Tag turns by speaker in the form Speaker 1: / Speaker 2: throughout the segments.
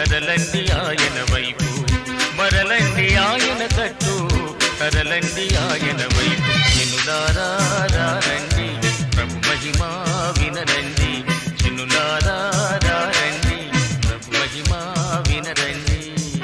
Speaker 1: కదలండి ఆయన వైపు మరలండి ఆయన తట్టు కదలండి ఆయన వైపు చినులారా రండి ప్రభు మహిమా వినరండి చినులారా రండి ప్రభు మహిమా వినరండి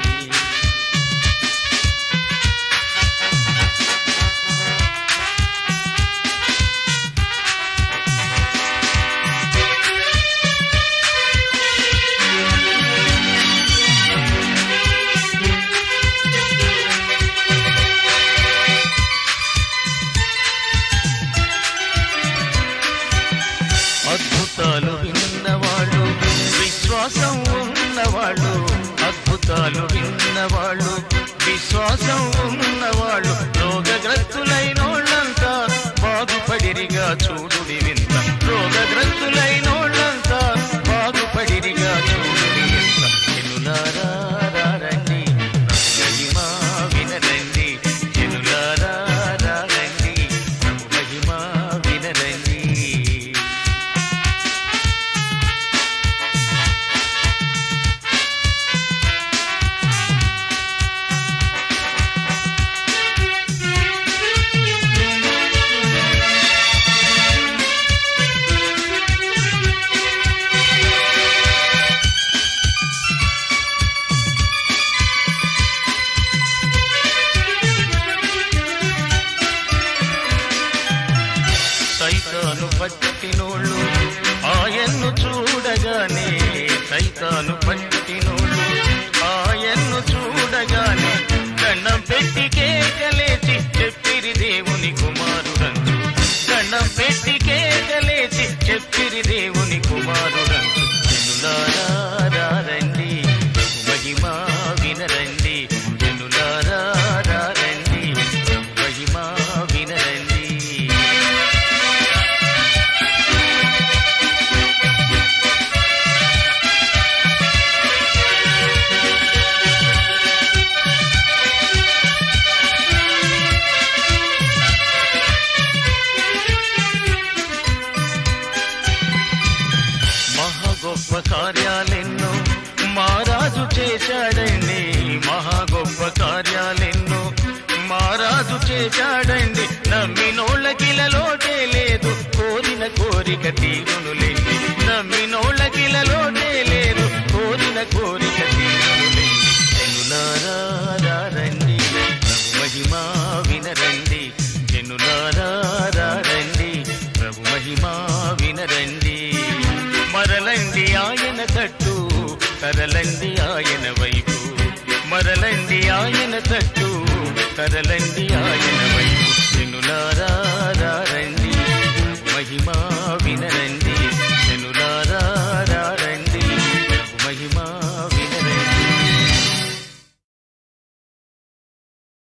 Speaker 1: అద్భుతాలు విన్నవాళ్ళు విశ్వాసం ఉన్నవాళ్ళు అద్భుతాలు విన్నవాళ్ళు విశ్వాసం ఉన్నవాళ్ళు రోగగ్రస్తులైనోళ్ళంతా బాగుపడిరిగా చూడుడి వింత రోగగ్రస్తులైనోళ్ళంతా బాగుపడిరిగా చూడుడి వింత ఎనులారా రండి మహిమా వినరండి ఎనులారా రండి ప్రభు మహిమా వినరండి సైతాను పట్టినోళ్ళు ఆయన్ను చూడగానే సైతాను పట్టినోళ్ళు ఆయన్ను చూడగానే దండం పెట్టి కేకలేచి చెప్పిరి దేవుని కుమారుడంచు దండం పెట్టి కేకలేచి చెప్పిరి దేవుని కుమారుడంచు జనులారా రండి ప్రభు మహిమా వినరండి జనులారా రండి ప్రభు మహిమా వినరండి మహా గొప్ప కార్యాలెన్నో మారాజు చేశాడండి మహా గొప్ప కార్యాలెన్నో మారాజు చేశాడండి నమ్మినోళ్ళకిలలోటే లేదు కోరిన కోరిక తీరునులేండి నమ్మినోళ్ళకిలలోటే లేదు కోరిన కోరిక తీరునులేండి జనులారా రండి ప్రభు మహిమా వినరండి జనులారా రండి ప్రభు మహిమా వినరండి మరలండి ఆయన తట్టు కరలండి ఆయన వైపు మరలండి ఆయన తట్టు కరలండి ఆయన